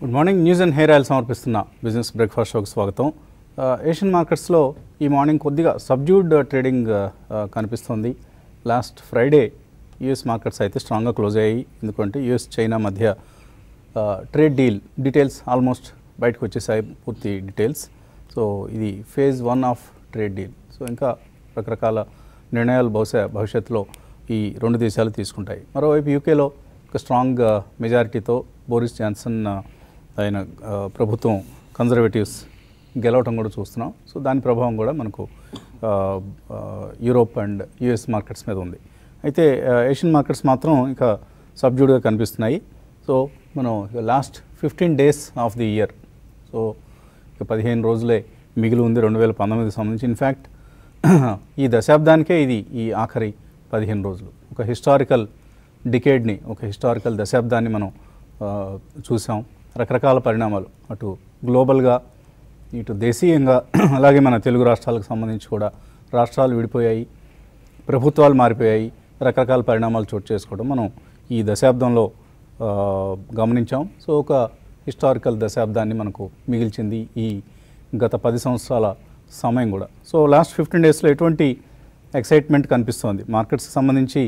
Good morning news and hair oil సమర్పిస్తున్న business breakfast షోకి స్వాగతం ఆ, ఏషియన్ మార్కెట్స్లో ఈ మార్నింగ్ కొద్దిగా సబ్జ్యూడ్ ట్రేడింగ్ ఆ, ఆ, కనిపిస్తుంది లాస్ట్ ఫ్రైడే యుఎస్ మార్కెట్స్ అయితే స్ట్రాంగ్గా క్లోజ్ అయ్యాయి ఎందుకంటే యుఎస్ చైనా మధ్య ఆ, ట్రేడ్ డీల్ డీటెయిల్స్ ఆల్మోస్ట్ బయటకు వచ్చేసాయి పూర్తి డీటెయిల్స్ సో ఇది phase one of trade deal so ఇంకా రకరకాల నిర్ణయాలు బహుశా భవిష్యత్తులో ఈ రెండు దేశాలు తీసుకుంటాయి మరోవైపు యూకేలో ఒక స్ట్రాంగ్ మెజారిటీతో బోరిస్ జాన్సన్ ఆ, ఆయన ఆ, ప్రభుత్వం కన్జర్వేటివ్స్ గెలవటం కూడా చూస్తున్నాం సో దాని ప్రభావం కూడా మనకు ఆ, ఆ, యూరోప్ అండ్ యుఎస్ మార్కెట్స్ మీద ఉంది అయితే ఆ, ఏషియన్ మార్కెట్స్ మాత్రం ఇంకా సబ్జ్యూడ్గా కనిపిస్తున్నాయి సో మనం last fifteen days of the year so ఇక పదిహేను రోజులే మిగిలి ఉంది రెండు వేల పంతొమ్మిదికి సంబంధించి ఇన్ఫ్యాక్ట్ ఈ దశాబ్దానికే ఇది ఈ ఆఖరి పదిహేను రోజులు ఒక హిస్టారికల్ డికేడ్ని ఒక హిస్టారికల్ దశాబ్దాన్ని మనం ఆ, చూసాం రకరకాల పరిణామాలు అటు గ్లోబల్గా ఇటు దేశీయంగా అలాగే మన తెలుగు రాష్ట్రాలకు సంబంధించి కూడా రాష్ట్రాలు విడిపోయాయి ప్రభుత్వాలు మారిపోయాయి రకరకాల పరిణామాలు చోటు చేసుకోవడం మనం ఈ దశాబ్దంలో ఆ, గమనించాం సో ఒక హిస్టారికల్ దశాబ్దాన్ని మనకు మిగిల్చింది ఈ గత పది సంవత్సరాల సమయం కూడా సో లాస్ట్ ఫిఫ్టీన్ డేస్లో ఎటువంటి ఎక్సైట్మెంట్ కనిపిస్తోంది మార్కెట్స్కి సంబంధించి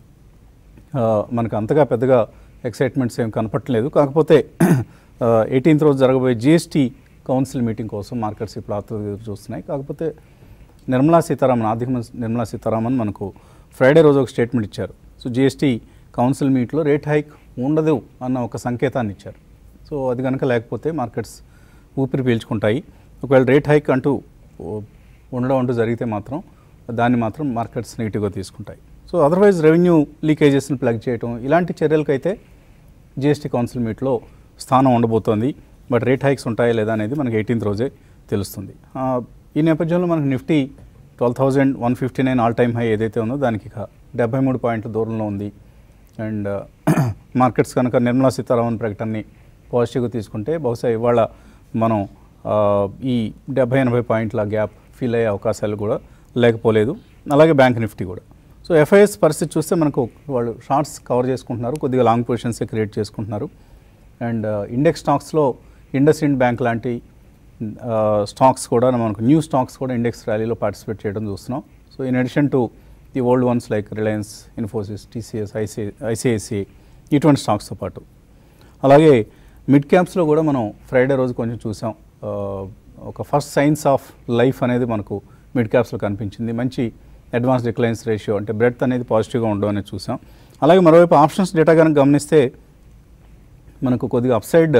ఆ, మనకు అంతగా పెద్దగా ఎక్సైట్మెంట్స్ ఏం కనపట్లేదు కాకపోతే ఎయిటీన్త్ రోజు జరగబోయే జిఎస్టీ కౌన్సిల్ మీటింగ్ కోసం మార్కెట్స్ ఇప్పుడు ఆతృత ఎదురు చూస్తున్నాయి కాకపోతే నిర్మలా సీతారామన్ ఆర్థిక మంత్రి నిర్మలా సీతారామన్ మనకు ఫ్రైడే రోజు ఒక స్టేట్మెంట్ ఇచ్చారు సో జిఎస్టీ కౌన్సిల్ మీట్లో రేట్ హైక్ ఉండదు అన్న ఒక సంకేతాన్ని ఇచ్చారు సో అది కనుక లేకపోతే మార్కెట్స్ ఊపిరి పీల్చుకుంటాయి ఒకవేళ రేట్ హైక్ అంటూ ఓ- ఉండడం అంటూ జరిగితే మాత్రం దాన్ని మాత్రం మార్కెట్స్ నెగిటివ్గా తీసుకుంటాయి సో అదర్వైజ్ రెవెన్యూ లీకేజెస్ని ప్లగ్ చేయటం ఇలాంటి చర్యలకైతే జిఎస్టీ కౌన్సిల్ మీట్లో స్థానం ఉండబోతోంది బట్ రేట్ హైక్స్ ఉంటాయా లేదా అనేది మనకి ఎయిటీన్త్ రోజే తెలుస్తుంది ఆ, ఈ నేపథ్యంలో మనకు Nifty twelve thousand one fifty nine all time high ఏదైతే ఉందో దానికి ఇక డెబ్బై మూడు పాయింట్ల దూరంలో ఉంది అండ్ మార్కెట్స్ కనుక నిర్మలా సీతారామన్ ప్రకటనని పాజిటివ్గా తీసుకుంటే బహుశా ఇవాళ మనం ఆ, ఈ డెబ్బై ఎనభై పాయింట్ల గ్యాప్ ఫీల్ అయ్యే అవకాశాలు కూడా లేకపోలేదు అలాగే బ్యాంక్ నిఫ్టీ కూడా సో ఎఫ్ఐఎస్ పరిస్థితి చూస్తే మనకు వాళ్ళు షార్ట్స్ కవర్ చేసుకుంటున్నారు కొద్దిగా లాంగ్ పొజిషన్సే క్రియేట్ చేసుకుంటున్నారు అండ్ ఇండెక్స్ స్టాక్స్లో ఇండస్ ఇండ్ బ్యాంక్ లాంటి స్టాక్స్ కూడా మనకు న్యూ స్టాక్స్ కూడా ఇండెక్స్ ర్యాలీలో పార్టిసిపేట్ చేయడం చూస్తున్నాం so in addition to the old ones like Reliance Infosys TCS ఐసిఐ ఐసిఐసిఐ ఇటువంటి స్టాక్స్తో పాటు అలాగే మిడ్ క్యాప్స్లో కూడా మనం ఫ్రైడే రోజు కొంచెం చూసాం ఆ, ఒక ఫస్ట్ సైన్స్ ఆఫ్ లైఫ్ అనేది మనకు మిడ్ క్యాప్స్లో కనిపించింది మంచి అడ్వాన్స్ డిక్లైన్స్ రేషియో అంటే బ్రెడ్త్ అనేది పాజిటివ్గా ఉండడం అనేది చూసాం అలాగే మరోవైపు ఆప్షన్స్ డేటా కనుక గమనిస్తే మనకు కొద్దిగా అప్సైడ్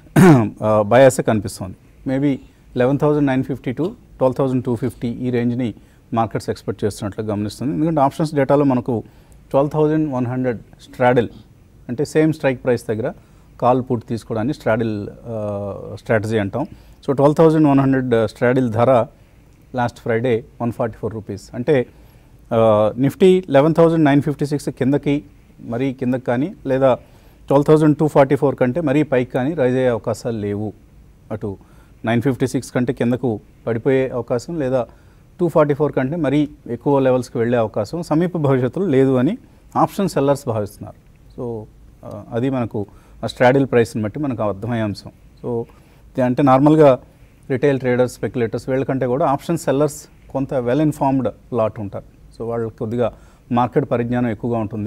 బయాసే కనిపిస్తుంది maybe eleven thousand nine fifty to twelve thousand two fifty ఈ రేంజ్ని మార్కెట్స్ ఎక్స్పెక్ట్ చేస్తున్నట్లు గమనిస్తుంది ఎందుకంటే ఆప్షన్స్ డేటాలో మనకు twelve thousand one hundred straddle అంటే సేమ్ స్ట్రైక్ ప్రైస్ దగ్గర కాల్ పుట్ తీసుకోవడాన్ని స్ట్రాడిల్ స్ట్రాటజీ అంటాం so twelve thousand one hundred straddle ధర last Friday one forty four rupees అంటే ఆ, Nifty eleven thousand nine fifty six కిందకి మరీ కిందకి కానీ లేదా twelve thousand two forty four కంటే మరీ పైకి కానీ రైజ్ అయ్యే అవకాశాలు లేవు అటు నైన్ ఫిఫ్టీ సిక్స్ కంటే కిందకు పడిపోయే అవకాశం లేదా టూ ఫార్టీ ఫోర్ కంటే మరీ ఎక్కువ లెవెల్స్కి వెళ్ళే అవకాశం సమీప భవిష్యత్తులో లేదు అని ఆప్షన్ సెల్లర్స్ భావిస్తున్నారు సో ఆ, అది మనకు ఆ స్ట్రాడిల్ ప్రైస్ని బట్టి మనకు అర్థమయ్యే అంశం సో ఇది అంటే నార్మల్గా రిటైల్ ట్రేడర్స్ స్పెక్యులేటర్స్ వీళ్ళకంటే కూడా ఆప్షన్ సెల్లర్స్ కొంత వెల్ ఇన్ఫార్మ్డ్ లాట్ ఉంటారు సో వాళ్ళకి కొద్దిగా మార్కెట్ పరిజ్ఞానం ఎక్కువగా ఉంటుంది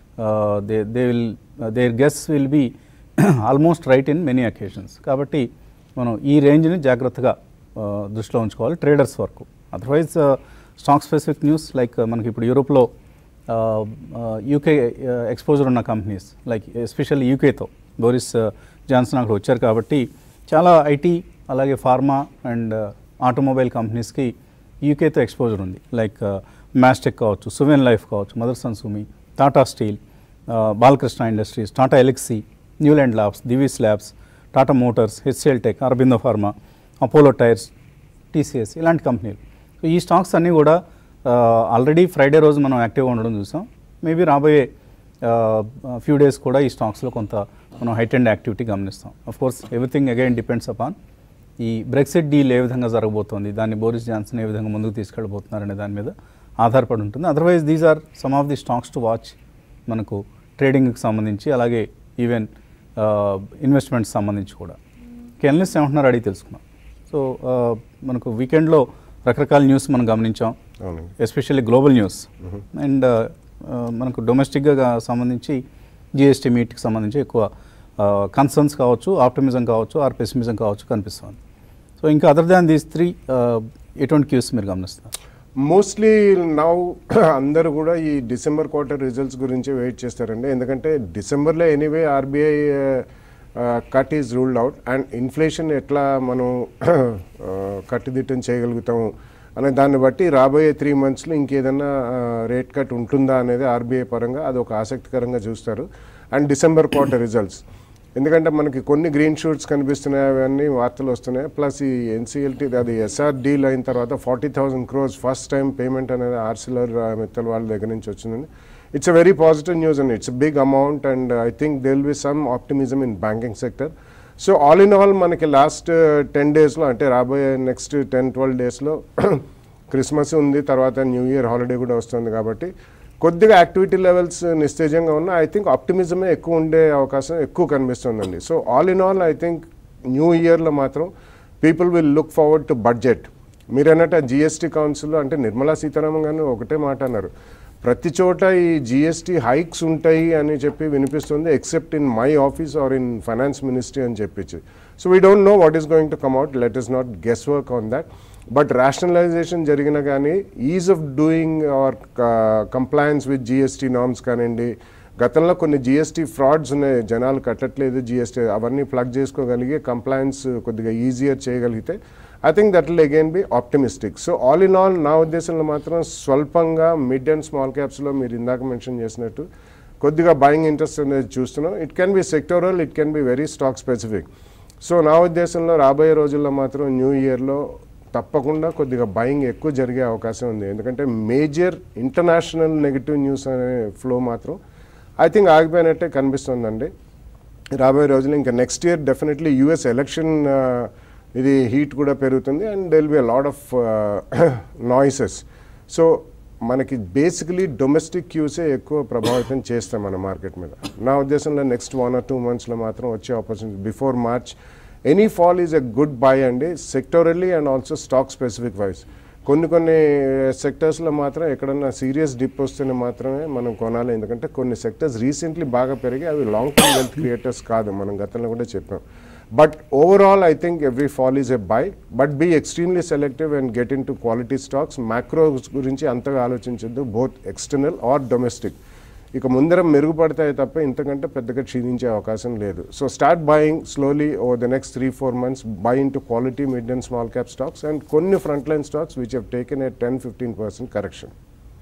they they will their guess will be almost right in many occasions కాబట్టి మనం ఈ రేంజ్ని జాగ్రత్తగా ఆ, దృష్టిలో ఉంచుకోవాలి ట్రేడర్స్ వరకు otherwise stock specific news like మనకి ఇప్పుడు యూరోప్లో యూకే ఎక్స్పోజర్ ఉన్న కంపెనీస్ లైక్ ఎస్పెషల్లీ యూకేతో బోరిస్ జాన్సన్ అక్కడ వచ్చారు కాబట్టి చాలా ఐటీ అలాగే ఫార్మా అండ్ ఆటోమొబైల్ కంపెనీస్కి యూకేతో ఎక్స్పోజర్ ఉంది లైక్ మ్యాస్టెక్ కావచ్చు సువెన్ లైఫ్ కావచ్చు Motherson Sumi Tata Steel Balakrishna Industries Tata Elxsi Neuland Labs Divi's Labs Tata Motors HCL Tech Aurobindo Pharma Apollo Tyres TCS ఇలాంటి కంపెనీలు సో ఈ స్టాక్స్ అన్నీ కూడా ఆల్రెడీ ఫ్రైడే రోజు మనం యాక్టివ్గా ఉండడం చూసాం మేబీ రాబోయే ఫ్యూ డేస్ కూడా ఈ స్టాక్స్లో కొంత మనం హైట్ అండ్ యాక్టివిటీ గమనిస్తాం of course everything again depends upon ఈ బ్రెక్సిట్ డీల్ ఏ విధంగా జరగబోతోంది దాన్ని బోరిస్ జాన్సన్ ఏ విధంగా ముందుకు తీసుకెళ్ళబోతున్నారనే దాని మీద ఆధారపడి ఉంటుంది otherwise these are some of the stocks to watch మనకు ట్రేడింగ్కి సంబంధించి అలాగే ఈవెన్ ఇన్వెస్ట్మెంట్స్ సంబంధించి కూడా కెనలిస్ట్ ఏమంటున్నారు అడిగి తెలుసుకున్నాం సో ఆ, మనకు వీకెండ్లో రకరకాల న్యూస్ మనం గమనించాం అవునండి ఎస్పెషల్లీ గ్లోబల్ న్యూస్ అండ్ మనకు డొమెస్టిక్గా సంబంధించి జిఎస్టీ మీట్కి సంబంధించి ఎక్కువ కన్సర్న్స్ కావచ్చు ఆప్టిమిజం కావచ్చు ఆర్ పెసిమిజం కావచ్చు కనిపిస్తుంది సో ఇంకా అదర్ దాన్ దీస్ త్రీ ఎటువంటి క్యూస్ మీరు గమనిస్తున్నారు మోస్ట్లీ నౌ అందరూ కూడా ఈ డిసెంబర్ క్వార్టర్ రిజల్ట్స్ గురించి వెయిట్ చేస్తారండి ఎందుకంటే డిసెంబర్లో anyway RBI cut is ruled out and inflation ఎట్లా మనం కట్టుదిట్టం చేయగలుగుతాము అనే దాన్ని బట్టి రాబోయే త్రీ మంత్స్లో ఇంకేదన్నా రేట్ కట్ ఉంటుందా అనేది ఆర్బీఐ పరంగా అది ఒక ఆసక్తికరంగా చూస్తారు అండ్ డిసెంబర్ క్వార్టర్ రిజల్ట్స్ ఎందుకంటే మనకి కొన్ని గ్రీన్ షూట్స్ కనిపిస్తున్నాయి అవన్నీ వార్తలు వస్తున్నాయి ప్లస్ ఈ ఎన్సీఎల్టీ అది ఎస్ఆర్ డీల్ అయిన తర్వాత forty thousand crores first time payment అనేది ఆర్సిలర్ మిత్తల్ వాళ్ళ దగ్గర నుంచి వచ్చిందండి it's a very positive news and it's big amount and I think there'll be some optimism in banking sector so all in all మనకి last ten డేస్లో అంటే రాబోయే next ten twelve డేస్లో క్రిస్మస్ ఉంది తర్వాత న్యూ ఇయర్ హాలిడే కూడా వస్తుంది కాబట్టి కొద్దిగా యాక్టివిటీ లెవెల్స్ నిస్తేజంగా ఉన్న ఐ థింక్ ఆప్టిమిజమే ఎక్కువ ఉండే అవకాశం ఎక్కువ కనిపిస్తుందండి so all in all I think new ఇయర్లో మాత్రం people will look forward to budget మీరు అన్నట్టు జిఎస్టీ కౌన్సిల్ అంటే నిర్మలా సీతారామన్ గారు ఒకటే మాట అన్నారు ప్రతి చోట ఈ జిఎస్టీ హైక్స్ ఉంటాయి అని చెప్పి వినిపిస్తుంది except in my office or in finance ministry అని చెప్పించి so we don't know what is going to come out let us not guess work on that but rationalization జరిగిన కానీ ease of doing or compliance with GST norms కానివ్వండి గతంలో కొన్ని GST frauds ఉన్నాయి జనాలు కట్టట్లేదు జిఎస్టీ అవన్నీ ప్లగ్ చేసుకోగలిగి కంప్లయన్స్ కొద్దిగా ఈజియర్ చేయగలిగితే I think that will again be optimistic so all in all నా ఉద్దేశంలో మాత్రం స్వల్పంగా మిడ్ అండ్ స్మాల్ క్యాప్స్లో మీరు ఇందాక మెన్షన్ చేసినట్టు కొద్దిగా బయింగ్ ఇంట్రెస్ట్ అనేది చూస్తున్నాం it can be sectoral it can be very stock specific so నా ఉద్దేశంలో రాబోయే రోజుల్లో మాత్రం న్యూ ఇయర్లో తప్పకుండా కొద్దిగా బయింగ్ ఎక్కువ జరిగే అవకాశం ఉంది ఎందుకంటే మేజర్ ఇంటర్నేషనల్ నెగిటివ్ న్యూస్ అనే ఫ్లో మాత్రం ఐ థింక్ ఆగిపోయినట్టే కనిపిస్తుందండి రాబోయే రోజులు ఇంకా next year definitely US election ఇది హీట్ కూడా పెరుగుతుంది and there'll be a lot of noises so మనకి బేసికలీ డొమెస్టిక్ క్యూసే ఎక్కువ ప్రభావితం చేస్తాం మన మార్కెట్ మీద నా ఉద్దేశంలో నెక్స్ట్ వన్ ఆర్ టూ మంత్స్లో మాత్రం వచ్చే opportunity before March any fall is a good buy అండి sectorally and also stock specific wise కొన్ని కొన్ని సెక్టర్స్లో మాత్రం ఎక్కడన్నా సీరియస్ డిప్ వస్తేనే మాత్రమే మనం కొనాలి ఎందుకంటే కొన్ని సెక్టర్స్ రీసెంట్లీ బాగా పెరిగి అవి లాంగ్ టర్మ్ వెల్త్ క్రియేటర్స్ కాదు మనం గతంలో కూడా చెప్పాం but overall I think every fall is a buy but be extremely selective and get into quality stocks macro గురించి అంతగా ఆలోచించద్దు బోత్ ఎక్స్టర్నల్ ఆర్ డొమెస్టిక్ ఇక ముందర మెరుగుపడతాయి తప్ప ఇంతకంటే పెద్దగా క్షీణించే అవకాశం లేదు so start buying slowly over the next three four months buy into quality mid and small cap stocks and కొన్ని front line stocks which have taken a ten fifteen percent correction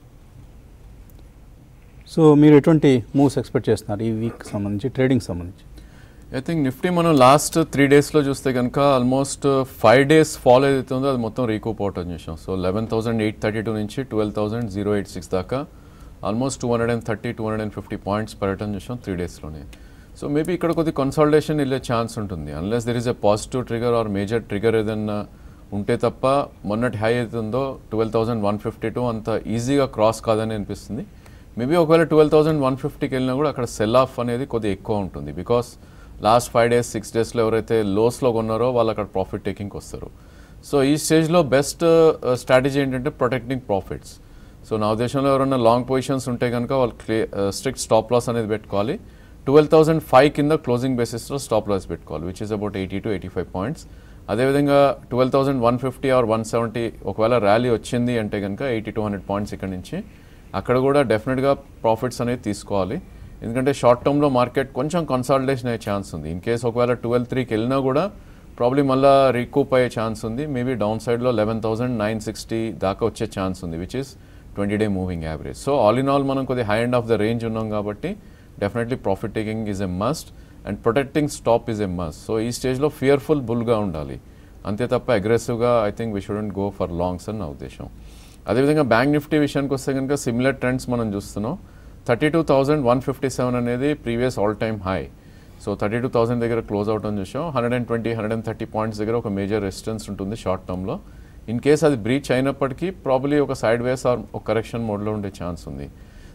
so మీరు ఎటువంటి moves expect చేస్తున్నారు ఈ week సంబంధించి trading సంబంధించి I think Nifty మనం last three డేస్లో చూస్తే కనుక ఆల్మోస్ట్ ఫైవ్ డేస్ ఫాలో ఏదైతే ఉందో అది మొత్తం రీకూప్ అవటం చేసాం so eleven thousand eight thirty two నుంచి twelve thousand zero eight six దాకా almost two hundred and thirty two hundred and fifty points పెరగటం చూసాం త్రీ డేస్లోనే సో మేబీ ఇక్కడ కొద్ది కన్సల్టేషన్ వెళ్ళే ఛాన్స్ ఉంటుంది unless there is a positive trigger or major trigger ఏదన్నా ఉంటే తప్ప మొన్నటి హై అవుతుందో twelve thousand one fifty two అంత ఈజీగా క్రాస్ కాదని అనిపిస్తుంది మేబీ ఒకవేళ ట్వెల్వ్ థౌసండ్ వన్ ఫిఫ్టీకి వెళ్ళినా కూడా అక్కడ సెల్ ఆఫ్ అనేది కొద్దిగా ఎక్కువ ఉంటుంది because last five days six డేస్లో ఎవరైతే లోస్లో కొన్నారో వాళ్ళు అక్కడ ప్రాఫిట్ టేకింగ్కి వస్తారు సో ఈ స్టేజ్లో బెస్ట్ స్ట్రాటజీ ఏంటంటే ప్రొటెక్టింగ్ ప్రాఫిట్స్ సో నా ఉద్దేశంలో ఎవరైనా లాంగ్ పొజిషన్స్ ఉంటే కనుక వాళ్ళు క్లే స్ట్రిక్ట్ స్టాప్ లాస్ అనేది పెట్టుకోవాలి ట్వెల్వ్ థౌసండ్ ఫైవ్ కింద క్లోజింగ్ బేసిస్లో స్టాప్ లాస్ పెట్టుకోవాలి which is about eighty to eighty five points అదేవిధంగా twelve thousand one fifty or one seventy ఒకవేళ ర్యాలీ వచ్చింది అంటే కనుక ఎయిటీ టూ హండ్రెడ్ పాయింట్స్ ఇక్కడ నుంచి అక్కడ కూడా డెఫినెట్గా ప్రాఫిట్స్ అనేది తీసుకోవాలి ఎందుకంటే షార్ట్ టర్మ్లో మార్కెట్ కొంచెం కన్సాలిడేషన్ అయ్యే ఛాన్స్ ఉంది ఇన్ కేస్ ఒకవేళ ట్వెల్వ్ త్రీకి వెళ్ళినా కూడా ప్రాబ్లీ మళ్ళీ రీకూప్ అయ్యే ఛాన్స్ ఉంది మేబీ డౌన్ సైడ్లో లెవెన్ థౌసండ్ నైన్ సిక్స్టీ దాకా వచ్చే ఛాన్స్ ఉంది which is twenty day moving average so all in all మనం కొద్ది high end of the range ఉన్నాం కాబట్టి definitely profit taking is a must and protecting stop is a must so ఈ స్టేజ్లో fearful బుల్గా ఉండాలి అంతే తప్ప అగ్రెసివ్గా I think we shouldn't go for longs అని నా ఉద్దేశం అదేవిధంగా బ్యాంక్ నిఫ్టీ విషయానికి వస్తే కనుక సిమిలర్ ట్రెండ్స్ మనం చూస్తున్నాం thirty two thousand one fifty seven అనేది previous all time high so thirty two thousand దగ్గర క్లోజ్ అవుట్ అని చూసాం hundred and twenty hundred and thirty points దగ్గర ఒక మేజర్ రెసిస్టెన్స్ ఉంటుంది షార్ట్ టర్మ్లో ఇన్ కేస్ అది బ్రీచ్ అయినప్పటికీ ప్రాబ్లీ ఒక సైడ్ వేస్ ఆర్ ఒక కరెక్షన్ మోడ్లో ఉండే ఛాన్స్ ఉంది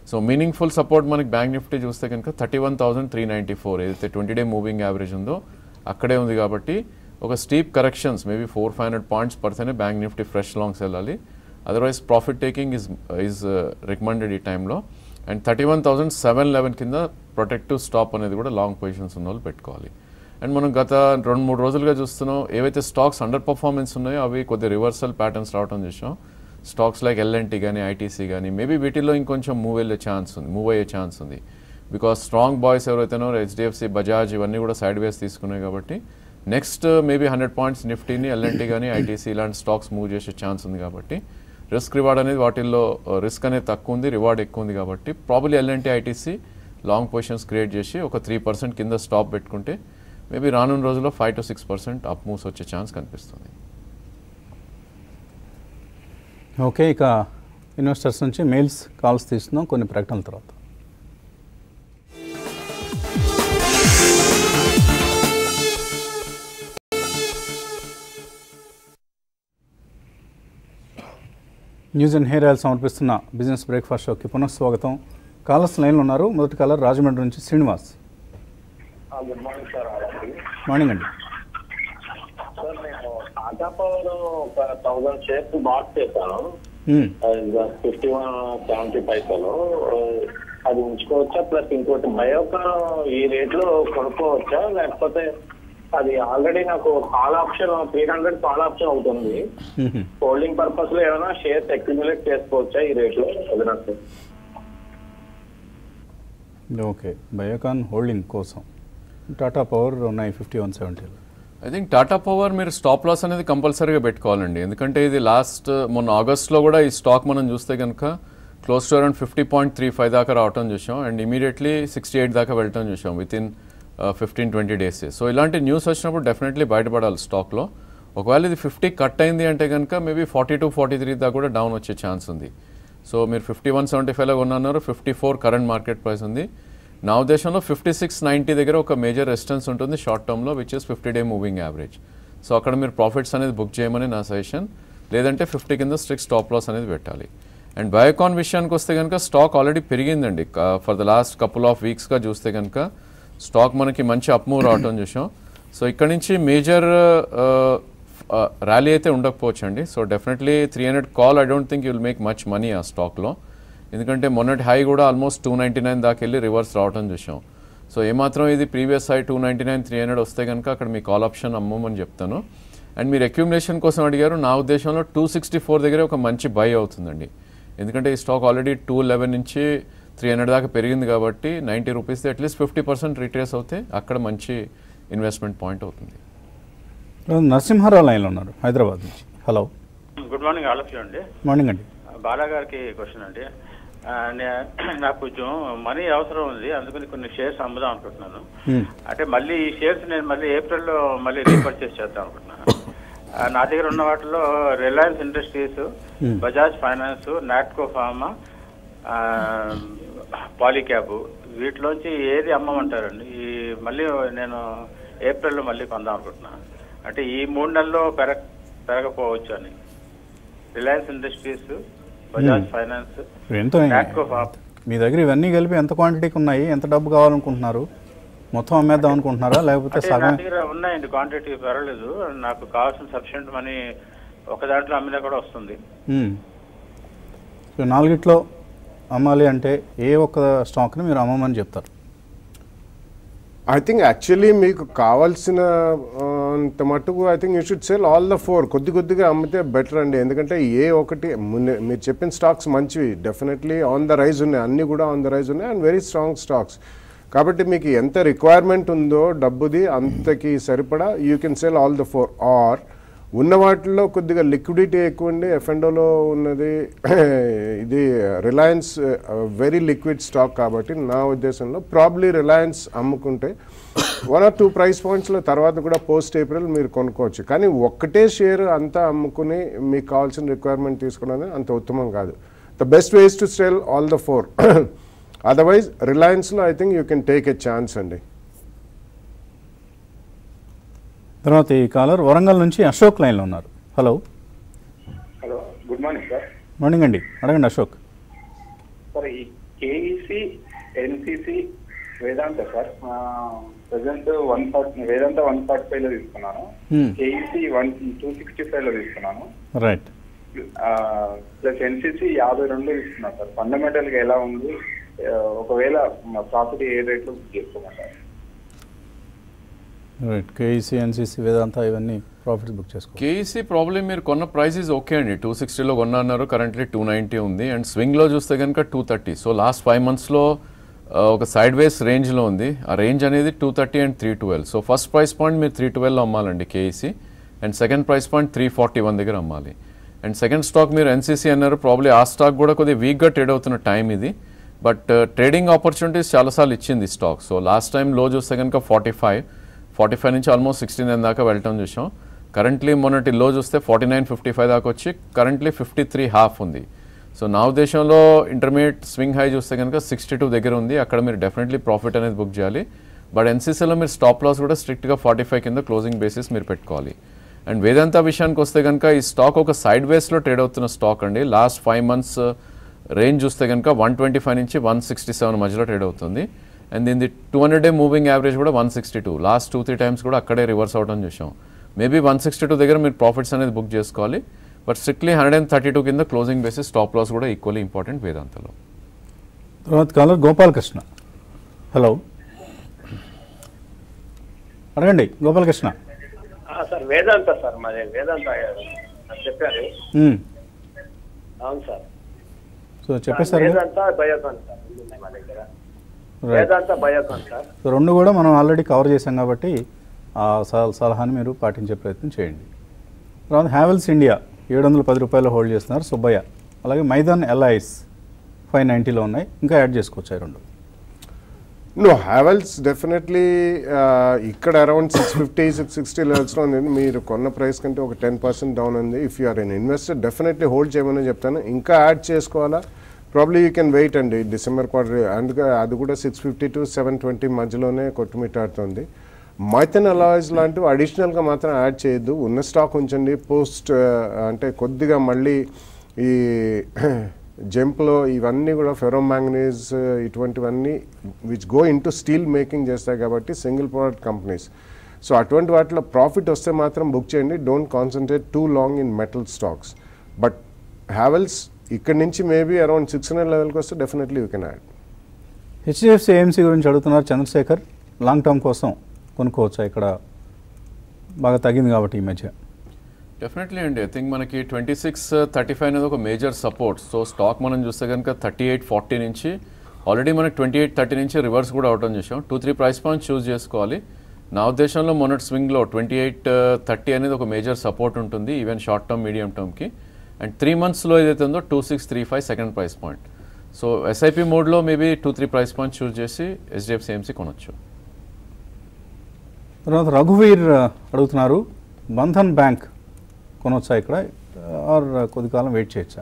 సో మీనింగ్ఫుల్ సపోర్ట్ మనకి బ్యాంక్ నిఫ్టీ చూస్తే కనుక thirty one thousand three ninety four ఏదైతే ట్వంటీ డే మూవింగ్ యావరేజ్ ఉందో అక్కడే ఉంది కాబట్టి ఒక steep corrections maybe four five hundred points పడితేనే బ్యాంక్ నిఫ్టీ ఫ్రెష్ లాంగ్స్ వెళ్ళాలి otherwise profit taking is is recommended ఈ టైంలో and thirty one thousand seven eleven కింద ప్రొటెక్టివ్ స్టాప్ అనేది కూడా లాంగ్ పొజిషన్స్ ఉన్న వాళ్ళు పెట్టుకోవాలి అండ్ మనం గత రెండు మూడు రోజులుగా చూస్తున్నాం ఏవైతే స్టాక్స్ అండర్ పర్ఫార్మెన్స్ ఉన్నాయో అవి కొద్ది రివర్సల్ ప్యాటర్న్స్ రావడం చూసాం స్టాక్స్ లైక్ ఎల్ఎన్టీ కానీ ఐటీసీ కానీ మేబీ వీటిల్లో ఇంకొంచెం మూవ్ వెళ్ళే ఛాన్స్ ఉంది మూవ్ అయ్యే ఛాన్స్ ఉంది బికాస్ స్ట్రాంగ్ బాయ్స్ ఎవరైతేనో హెచ్డిఎఫ్సి బజాజ్ ఇవన్నీ కూడా సైడ్ వేస్ తీసుకున్నాయి కాబట్టి నెక్స్ట్ మేబీ హండ్రెడ్ పాయింట్స్ నిఫ్టీని ఎల్ఎన్టీ కానీ ఐటీసీ ఇలాంటి స్టాక్స్ మూవ్ చేసే ఛాన్స్ ఉంది కాబట్టి రిస్క్ రివార్డ్ అనేది వాటిల్లో రిస్క్ అనేది తక్కువ ఉంది రివార్డ్ ఎక్కువ ఉంది కాబట్టి probably L&T ITC long positions create చేసి ఒక త్రీ పర్సెంట్ కింద స్టాప్ పెట్టుకుంటే మేబీ రానున్న రోజుల్లో five to six percent up moves వచ్చే ఛాన్స్ కనిపిస్తుంది ఓకే ఇక ఇన్వెస్టర్స్ నుంచి మెయిల్స్ కాల్స్ తీస్తున్నాం కొన్ని ప్రకటనల తర్వాత న్యూస్ అండ్ హెయిర్ ఆయిల్ సమర్పిస్తున్న బిజినెస్ బ్రేక్ఫాస్ట్ షోకి పునఃస్వాగతం కాలర్స్ లైన్లో ఉన్నారు మొదటి కాలర్ రాజమండ్రి నుంచి శ్రీనివాస్ గుడ్ మార్నింగ్ సార్ వాళ్ళకి మార్నింగ్ అండి సార్ నేను టాటా పవర్ ఒక థౌసండ్ షేర్స్ బాట్ చేశాను మ్మ్. ఫిఫ్టీ వన్ సెవెంటీ పైసలు అది ఉంచుకోవచ్చా ప్లస్ ఇంకోటి బయోకాన్ ఈ రేట్లో కొనుక్కోవచ్చా లేకపోతే అది ఆల్రెడీ నాకు call option three hundred call option అవుతుంది మ్మ్. హోల్డింగ్ పర్పస్ లో ఏమైనా షేర్స్ అక్యుములేట్ చేసుకోవచ్చా ఈ రేట్లో అది నాకు ఓకే బయోకాన్ హోల్డింగ్ కోసం టాటా పవర్ ఉన్నాయి ఫిఫ్టీ వన్ సెవెంటీలో ఐ థింక్ టాటా పవర్ మీరు స్టాప్ లాస్ అనేది కంపల్సరీగా పెట్టుకోవాలండి ఎందుకంటే ఇది లాస్ట్ మొన్న ఆగస్ట్లో కూడా ఈ స్టాక్ మనం చూస్తే కనుక close to around fifty point three five దాకా రావటం చూసాం అండ్ ఇమీడియట్లీ సిక్స్టీ ఎయిట్ దాకా వెళ్ళటం చూసాం within fifteen twenty days so ఇలాంటి న్యూస్ వచ్చినప్పుడు డెఫినెట్లీ బయటపడాలి స్టాక్లో ఒకవేళ ఇది ఫిఫ్టీ కట్ అయింది అంటే కనుక maybe forty to forty three దాకా కూడా డౌన్ వచ్చే ఛాన్స్ ఉంది సో మీరు ఫిఫ్టీ వన్ సెవెంటీ ఫైవ్లో కొన్నారు fifty four current market price ఉంది నా ఉద్దేశంలో ఫిఫ్టీ సిక్స్ నైంటీ దగ్గర ఒక మేజర్ రెసిస్టెన్స్ ఉంటుంది షార్ట్ టర్మ్లో which is fifty day moving average so అక్కడ మీరు ప్రాఫిట్స్ అనేది బుక్ చేయమని నా సజెషన్ లేదంటే ఫిఫ్టీ కింద స్ట్రిక్ట్ స్టాప్ లాస్ అనేది పెట్టాలి అండ్ బయోకాన్ విషయానికి వస్తే కనుక స్టాక్ ఆల్రెడీ పెరిగిందండి for the last couple of వీక్స్గా చూస్తే కనుక స్టాక్ మనకి మంచి అప్మూవ్ రావటం చూసాం సో ఇక్కడ నుంచి మేజర్ ర్యాలీ అయితే ఉండకపోవచ్చు అండి so definitely three hundred call I don't think you will make much money ఆ స్టాక్లో ఎందుకంటే మొన్నటి హై కూడా ఆల్మోస్ట్ టూ నైంటీ నైన్ దాకా వెళ్ళి రివర్స్ రావటం చూసాం సో ఏమాత్రం ఇది previous high two ninety nine three hundred వస్తే కనుక అక్కడ మీ కాల్ ఆప్షన్ అమ్మమని చెప్తాను అండ్ మీరు అక్యుములేషన్ కోసం అడిగారు నా ఉద్దేశంలో టూ సిక్స్టీ ఫోర్ దగ్గర ఒక మంచి బై అవుతుందండి ఎందుకంటే ఈ స్టాక్ ఆల్రెడీ టూ లెవెన్ నుంచి త్రీ హండ్రెడ్ దాకా పెరిగింది కాబట్టి ninety rupees at least fifty percent retrace అవుతే అక్కడ మంచి ఇన్వెస్ట్మెంట్ పాయింట్ అవుతుంది నరసింహారావు లైన్లో ఉన్నారు హైదరాబాద్ నుంచి hello good morning all of you అండి మార్నింగ్ అండి బాలా గారికి క్వశ్చన్ అండి ఆ, నే- నాకు కొంచెం మనీ అవసరం ఉంది అందుకని కొన్ని షేర్స్ అమ్ముదాం అనుకుంటున్నాను మ్మ్. అంటే మళ్ళీ ఈ షేర్స్ నేను మళ్ళీ ఏప్రిల్లో మళ్ళీ రీపర్చేస్ చేద్దాం అనుకుంటున్నాను ఆ, నా దగ్గర ఉన్న వాటిలో Reliance Industries Hmm. Bajaj Finance Natco Pharma Polycab వీటిలోంచి ఏది అమ్మమంటారండి ఈ మళ్ళీ నేను ఏప్రిల్లో మళ్ళీ కొందాం అనుకుంటున్నాను అంటే ఈ మూడు నెలల్లో పెరగ పెరగపోవచ్చు అని Reliance Industries Bajaj Hmm. Finance ఇప్పుడు ఎంత నాట్కో ఫార్మ్ మీ దగ్గర ఇవన్నీ కలిపి ఎంత క్వాంటిటీకి ఉన్నాయి ఎంత డబ్బు కావాలనుకుంటున్నారు మొత్తం అమ్మేద్దాం అనుకుంటున్నారా లేకపోతే అంటే నా సగం దగ్గర ఉన్నాయండి క్వాంటిటీ పర్వాలేదు నాకు కావాల్సిన సఫిషియెంట్ మనీ ఒక దాంట్లో అమ్మినా కూడా వస్తుంది మ్మ్. సో నాలుగిట్లో అమ్మాలి అంటే ఏ ఒక్క స్టాక్ని మీరు అమ్మమని చెప్తారు ఐ థింక్ యాక్చువల్లీ మీకు కావాల్సిన ఆ, అంత మట్టుకు I think you should sell all the four కొద్ది కొద్దిగా అమ్మితే బెటర్ అండి ఎందుకంటే ఏ ఒకటి మున్నే- మీరు చెప్పిన స్టాక్స్ మంచివి డెఫినెట్లీ ఆన్ ద రైజ్ ఉన్నాయి అన్నీ కూడా ఆన్ ద రైజ్ ఉన్నాయి అండ్ వెరీ స్ట్రాంగ్ స్టాక్స్ కాబట్టి మీకు ఎంత రిక్వైర్మెంట్ ఉందో డబ్బుది అంతకి సరిపడా you can sell all the four or ఉన్న వాటిల్లో కొద్దిగా లిక్విడిటీ ఎక్కువ ఉండి ఎఫ్ఎండోలో ఉన్నది ఇది రిలయన్స్ వెరీ లిక్విడ్ స్టాక్ కాబట్టి నా ఉద్దేశంలో ప్రాబ్లీ రిలయన్స్ అమ్ముకుంటే వన్ ఆర్ టూ ప్రైస్ పాయింట్స్లో తర్వాత కూడా పోస్ట్ ఏప్రిల్ మీరు కొనుక్కోవచ్చు కానీ ఒక్కటే షేర్ అంతా అమ్ముకుని మీకు కావాల్సిన రిక్వైర్మెంట్ తీసుకున్నది అంత ఉత్తమం కాదు the best ways to sell all the four otherwise రిలయన్స్లో I think you can take a chance అండి తర్వాత ఈ కాలర్ వరంగల్ నుంచి అశోక్ లైన్లో ఉన్నారు hello hello good morning sir morning అండి అడగండి అశోక్ సార్ ఈ KEC NCC Vedanta sir present one forty Vedanta one forty five లో తీసుకున్నాను Hmm. KEC one two sixty five లో తీసుకున్నాను రైట్ ప్లస్ ఎన్సిసి యాభై రెండు తీసుకున్నాను సార్ ఫండమెంటల్ గా ఎలా ఉంది ఆ, ఒకవేళ ప్రాఫిట్ ఏ రేట్ లో బుక్ చేసుకోమంటారు రైట్ కేఈసీ ఎన్సీసీ వేదాంత ఇవన్నీ ప్రాఫిట్స్ బుక్ చేసుకో కేఈసీ ప్రాబ్లం మీరు కొన్న ప్రైస్ ఇస్ ఓకే అండి టూ సిక్స్టీలో కొన్నా అన్నారు కరెంట్లీ టూ నైంటీ ఉంది అండ్ స్వింగ్లో చూస్తే కనుక two thirty so last five మంత్స్లో ఒక సైడ్ వేస్ రేంజ్లో ఉంది ఆ రేంజ్ అనేది two thirty and three twelve so first price point మీరు త్రీ ట్వెల్వ్లో అమ్మాలండి KEC and second price point three forty one దగ్గర అమ్మాలి అండ్ సెకండ్ స్టాక్ మీరు ఎన్సీసీ అన్నారు ప్రాబ్లీ ఆ స్టాక్ కూడా కొద్దిగా వీక్గా ట్రేడ్ అవుతున్న టైం ఇది బట్ ట్రేడింగ్ ఆపర్చునిటీస్ చాలాసార్లు ఇచ్చింది స్టాక్ సో లాస్ట్ టైం లో చూస్తే కనుక ఫార్టీ ఫైవ్ ఫార్టీ ఫైవ్ నుంచి ఆల్మోస్ట్ సిక్స్టీ నైన్ దాకా వెళ్ళటం చూసాం కరెంట్లీ మొన్నటి లో చూస్తే ఫార్టీ నైన్ ఫిఫ్టీ ఫైవ్ దాకా వచ్చి కరెంట్లీ ఫిఫ్టీ త్రీ హాఫ్ ఉంది సో నా ఉద్దేశంలో ఇంటర్మీడియట్ స్వింగ్ హై చూస్తే కనుక సిక్స్టీ టూ దగ్గర ఉంది అక్కడ మీరు డెఫినెట్లీ ప్రాఫిట్ అనేది బుక్ చేయాలి బట్ ఎన్సీసీలో మీరు స్టాప్ లాస్ కూడా స్ట్రిక్ట్గా ఫార్టీ ఫైవ్ కింద క్లోజింగ్ బేసిస్ మీరు పెట్టుకోవాలి అండ్ వేదాంత విషయానికి వస్తే కనుక ఈ స్టాక్ ఒక సైడ్ వేస్లో ట్రేడ్ అవుతున్న స్టాక్ అండి లాస్ట్ ఫైవ్ మంత్స్ రేంజ్ చూస్తే కనుక వన్ ట్వంటీ ఫైవ్ నుంచి వన్ సిక్స్టీ సెవెన్ మధ్యలో ట్రేడ్ అవుతుంది అండ్ దీని two hundred day moving average కూడా one sixty two last two three times కూడా అక్కడే రివర్స్ అవడం చూసాం మేబీ వన్ సిక్స్టీ టూ దగ్గర మీరు ప్రాఫిట్స్ అనేది బుక్ చేసుకోవాలి but strictly hundred and thirty two కింద క్లోజింగ్ బేసిస్ స్టాప్ లాస్ కూడా ఈక్వల్లీ ఇంపార్టెంట్ వేదాంతలో తర్వాత కాలర్ గోపాలకృష్ణ హలో అడగండి గోపాలకృష్ణ సార్ వేదాంత సార్ మాది వేదాంత నాకు చెప్పారు మ్మ్. అవును సార్ సో చెప్పేశారు కదా? వేదాంత బయోకాన్ సార్ రెండు ఉన్నాయి మా దగ్గర right Vedanta Biocon sir so రెండు కూడా మనం ఆల్రెడీ కవర్ చేసాం కాబట్టి ఆ సల- సలహాని మీరు పాటించే ప్రయత్నం చేయండి తర్వాత హ్యావెల్స్ ఇండియా ఏడు వందల పది రూపాయలు హోల్డ్ చేస్తున్నారు సుబ్బయ్య అలాగే మైదాన్ ఎల్ఐస్ ఫైవ్ నైంటీలో ఉన్నాయి ఇంకా యాడ్ చేసుకోవచ్చు ఈ రెండు నో హ్యావెల్స్ డెఫినెట్లీ ఇక్కడ around six fifty six sixty లెవెల్స్లో ఉంది మీరు కొన్న ప్రైస్ కంటే ఒక టెన్ పర్సెంట్ డౌన్ ఉంది if you are an investor definitely hold చేయమని చెప్తాను ఇంకా యాడ్ చేసుకోవాలా ప్రాబ్లీ యూ కెన్ వెయిట్ అండి డిసెంబర్ క్వార్టర్ అందుకే అది కూడా six fifty to seven twenty మధ్యలోనే కొట్టుమిట్టాడుతుంది మైథన్ అలాయిస్ లాంటివి అడిషనల్గా మాత్రం యాడ్ చేయొద్దు ఉన్న స్టాక్ ఉంచండి పోస్ట్ అంటే కొద్దిగా మళ్ళీ ఈ జంప్లో ఇవన్నీ కూడా ఫెరోమాంగనీస్ ఇటువంటివన్నీ which go into steel making చేస్తాయి కాబట్టి సింగిల్ ప్రోడక్ట్ కంపెనీస్ సో అటువంటి వాటిలో ప్రాఫిట్ వస్తే మాత్రం బుక్ చేయండి don't concentrate too long in metal stocks but Havells ఇక్కడ నుంచి మేబీ అరౌండ్ సిక్స్ హండ్రెడ్ లెవెల్కి వస్తే definitely you can add HDFC AMC గురించి అడుగుతున్నారు చంద్రశేఖర్ లాంగ్ టర్మ్ కోసం కొనుక్కోవచ్చా ఇక్కడ బాగా తగ్గింది కాబట్టి ఈ మధ్య డెఫినెట్లీ అండి ఐ థింక్ మనకి ట్వంటీ సిక్స్ థర్టీ ఫైవ్ అనేది ఒక మేజర్ సపోర్ట్ సో స్టాక్ మనం చూస్తే కనుక థర్టీ ఎయిట్ ఫార్టీ నుంచి ఆల్రెడీ మనకి ట్వంటీ ఎయిట్ థర్టీ నుంచి రివర్స్ కూడా అవటం చూసాం two three price points choose చేసుకోవాలి నా ఉద్దేశంలో మొన్నటి స్వింగ్లో ట్వంటీ ఎయిట్ థర్టీ అనేది ఒక మేజర్ సపోర్ట్ ఉంటుంది ఈవెన్ షార్ట్ టర్మ్ మీడియం టర్మ్కి అండ్ త్రీ మంత్స్లో ఏదైతే ఉందో two six three five second price point so SIP మోడ్లో maybe two three price points choose చేసి హెచ్డిఎఫ్సి ఏఎంసీ కొనొచ్చు తర్వాత రఘువీర్ ఆ, అడుగుతున్నారు బంధన్ బ్యాంక్ కొనవచ్చా ఇక్కడ ఆర్ కొద్ది కాలం వెయిట్ చేయొచ్చా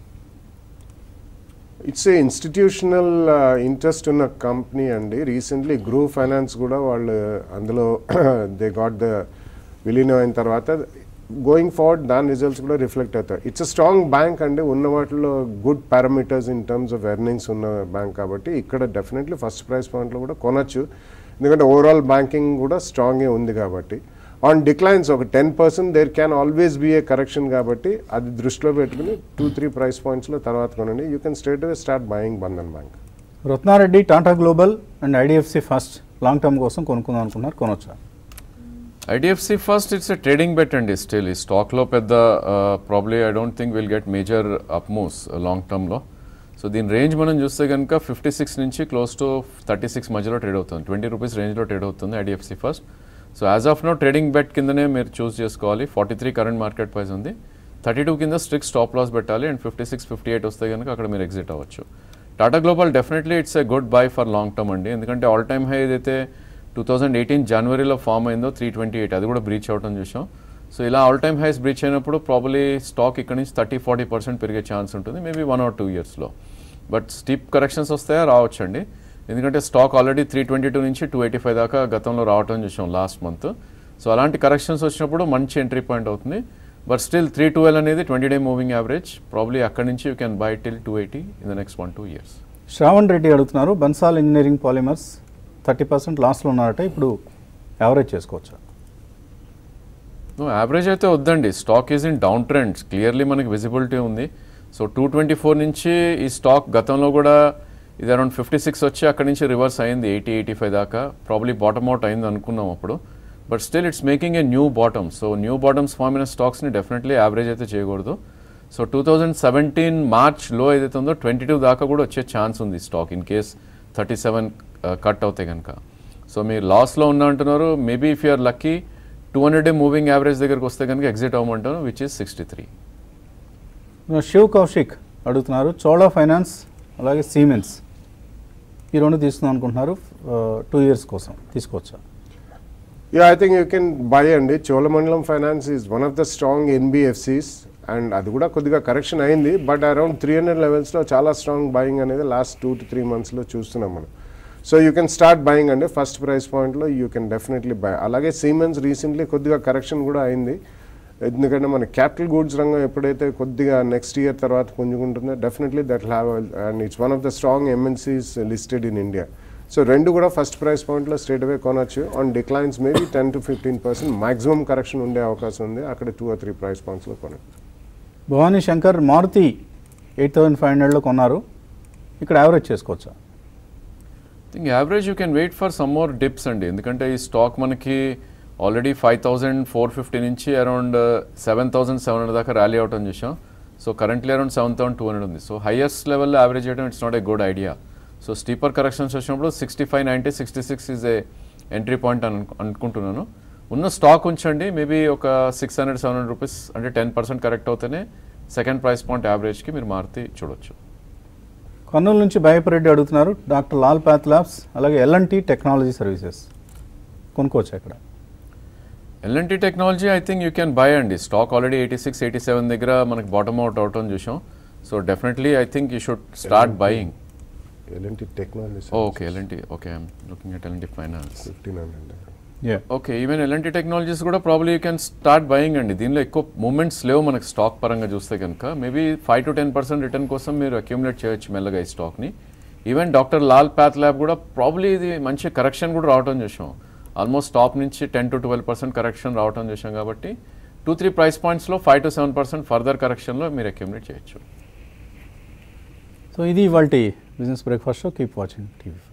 ఇట్స్ ఏ ఇన్స్టిట్యూషనల్ ఇంట్రెస్ట్ ఉన్న కంపెనీ అండి రీసెంట్లీ గ్రూ ఫైనాన్స్ కూడా వాళ్ళు అందులో దే గాట్ ద విలీనం అయిన తర్వాత గోయింగ్ ఫార్వర్డ్ దాని రిజల్ట్స్ కూడా రిఫ్లెక్ట్ అవుతాయి ఇట్స్ అ స్ట్రాంగ్ బ్యాంక్ అండి ఉన్న వాటిలో good parameters in terms of earnings ఉన్న బ్యాంక్ కాబట్టి ఇక్కడ డెఫినెట్లీ ఫస్ట్ ప్రైస్ పాయింట్లో కూడా కొనొచ్చు ఎందుకంటే ఓవరాల్ బ్యాంకింగ్ కూడా స్ట్రాంగే ఉంది కాబట్టి ఆన్ డిక్లైన్స్ ఒక ten percent there can always be a correction కాబట్టి అది దృష్టిలో పెట్టుకుని టూ త్రీ ప్రైస్ పాయింట్స్లో తర్వాత కొనండి you can straight away start buying Bandhan bank Ratna Reddy Tata global and IDFC first long term కోసం కొనుక్కుందాం అనుకున్నారు కొనవచ్చా IDFC first it's a trading bet అండి స్టిల్ ఈ స్టాక్లో పెద్ద probably I don't think will get major up moves long టర్మ్లో సో దీని రేంజ్ మనం చూస్తే కనుక ఫిఫ్టీ సిక్స్ నుంచి క్లోజ్ టు థర్టీ సిక్స్ మధ్యలో ట్రేడ్ అవుతుంది ట్వంటీ రూపీస్ రేంజ్లో ట్రేడ్ అవుతుంది IDFC first so as of now trading bet కిందనే మీరు చూస్ చేసుకోవాలి forty three current market price ఉంది థర్టీ టూ కింద స్ట్రిక్ట్ స్టాప్ లాస్ పెట్టాలి and fifty six fifty eight వస్తే కనుక అక్కడ మీరు ఎగ్జిట్ అవ్వచ్చు Tata global definitely it's a good buy for long term అండి ఎందుకంటే ఆల్ టైమ్ హై ఏదైతే టూ థౌజండ్ ఎయిటీన్ జనవరిలో ఫామ్ అయిందో త్రీ ట్వంటీ ఎయిట్ అది కూడా బ్రీచ్ అవడం చూసాం సో ఇలా ఆల్ టైమ్ హైస్ బ్రీచ్ అయినప్పుడు ప్రాబ్లీ స్టాక్ ఇక్కడ నుంచి థర్టీ ఫార్టీ పర్సెంట్ పెరిగే ఛాన్స్ ఉంటుంది మేబీ వన్ ఆర్ టూ ఇయర్స్లో బట్ స్టీప్ కరెక్షన్స్ వస్తాయా రావచ్చండి ఎందుకంటే stock already three twenty two నుంచి టూ ఎయిటీ ఫైవ్ దాకా గతంలో రావటం చూసాం లాస్ట్ మంత్ సో అలాంటి కరెక్షన్స్ వచ్చినప్పుడు మంచి ఎంట్రీ పాయింట్ అవుతుంది బట్ స్టిల్ త్రీ ట్వెల్వ్ అనేది twenty day moving average probably అక్కడి నుంచి you can buy till two eighty in the next one two years Shravan Reddy అడుగుతున్నారు Bansal engineering polymers thirty percent లాస్లో ఉన్నారట ఇప్పుడు యావరేజ్ చేసుకోవచ్చా యావరేజ్ అయితే వద్దండి stock is in down trends clearly మనకి విజిబిలిటీ ఉంది సో టూ ట్వంటీ ఫోర్ నుంచి ఈ స్టాక్ గతంలో కూడా ఇది అరౌండ్ ఫిఫ్టీ సిక్స్ వచ్చి అక్కడి నుంచి రివర్స్ అయింది ఎయిటీ ఎయిటీ ఫైవ్ దాకా ప్రాబ్లీ బాటమ్ అవుట్ అయింది అనుకున్నాం అప్పుడు but still it's making a new bottom so new bottoms form అయిన స్టాక్స్ని డెఫినెట్లీ యావరేజ్ అయితే చేయకూడదు so two thousand seventeen March లో ఏదైతే ఉందో ట్వంటీ టూ దాకా కూడా వచ్చే ఛాన్స్ ఉంది stock in case thirty seven cut అవుతాయి కనుక సో మీరు లాస్లో ఉన్నా అంటున్నారు maybe if you're lucky two hundred day moving average దగ్గరకు వస్తే కనుక ఎగ్జిట్ అవ్వమంటాను which is sixty three Shiv Kaushik అడుగుతున్నారు చోళా ఫైనాన్స్ అలాగే సీమెన్స్ ఈ రెండు తీసుకుందాం అనుకుంటున్నారు టూ ఇయర్స్ కోసం తీసుకోవచ్చా yeah I think you can buy అండి Cholamandalam finance is one of the strong NBFCs and అది కూడా కొద్దిగా కరెక్షన్ అయింది బట్ అరౌండ్ త్రీ హండ్రెడ్ లెవెల్స్లో చాలా స్ట్రాంగ్ బయింగ్ అనేది లాస్ట్ టూ టు త్రీ మంత్స్లో చూస్తున్నాం మనం so you can start buying అండి ఫస్ట్ ప్రైస్ పాయింట్లో యూ కెన్ డెఫినెట్లీ బై అలాగే సీమెన్స్ రీసెంట్లీ కొద్దిగా కరెక్షన్ కూడా అయింది ఎందుకంటే మన క్యాపిటల్ గూడ్స్ రంగం ఎప్పుడైతే కొద్దిగా నెక్స్ట్ ఇయర్ తర్వాత పుంజుకుంటుందో definitely that have and it's one of the strong MNCs listed in India so రెండు కూడా ఫస్ట్ ప్రైస్ పాయింట్లో స్ట్రేట్ అవే కొనొచ్చు on declines maybe ten to fifteen percent maximum correction ఉండే అవకాశం ఉంది అక్కడ టూ ఆర్ త్రీ ప్రైస్ పాయింట్స్లో కొనొచ్చు Bhavani Shankar Maruti eight thousand five హండ్రెడ్లో కొన్నారు ఇక్కడ యావరేజ్ చేసుకోవచ్చా think average you can wait for some more dips అండి ఎందుకంటే ఈ స్టాక్ మనకి already five thousand four fifty నుంచి around seven thousand seven hundred దాకా ర్యాలీ అవటం చూసాం so currently around seven thousand two hundred ఉంది సో హైయెస్ట్ లెవెల్లో యావరేజ్ చేయడం it's not a good idea so steeper corrections వచ్చినప్పుడు sixty five ninety sixty six is a entry point అని అనుకుంటున్నాను ఉన్న స్టాక్ ఉంచండి మేబీ ఒక six hundred seven hundred rupees అంటే టెన్ పర్సెంట్ కరెక్ట్ అవుతేనే సెకండ్ ప్రైస్ పాయింట్ యావరేజ్కి మీరు మారుతి చూడొచ్చు కర్నూలు నుంచి భయపరెడ్డి అడుగుతున్నారు డాక్టర్ లాల్ ప్యాథ్ ల్యాబ్స్ అలాగే ఎల్ఎన్టీ టెక్నాలజీ సర్వీసెస్ కొనుక్కోవచ్చు ఇక్కడ L&T technology I think you can buy అండి stock already eighty six eighty seven దగ్గర మనకి బాటమ్ అవుట్ అవటం చూసాం so definitely I think you should start buying ఎలాంటి technology okay L&T okay I'm looking at L&T finance fifteen hundred yeah okay even L&T technologies కూడా probably you can start buying అండి దీనిలో ఎక్కువ moments లేవు మనకి stock పరంగా చూస్తే కనుక maybe five to ten percent return కోసం మీరు అక్యూములేట్ చేయొచ్చు మెల్లగా ఈ స్టాక్ని even doctor Lal path lab కూడా ప్రాబ్లీ ఇది మంచి కరెక్షన్ కూడా రావటం చూసాం ఆల్మోస్ట్ టాప్ నుంచి ten to twelve percent correction రావటం చూసాం కాబట్టి టూ త్రీ ప్రైస్ పాయింట్స్లో five to seven percent further కరెక్షన్లో మీరు అక్యూములేట్ చేయొచ్చు సో ఇది ఇవాళ business breakfast show keep watching TV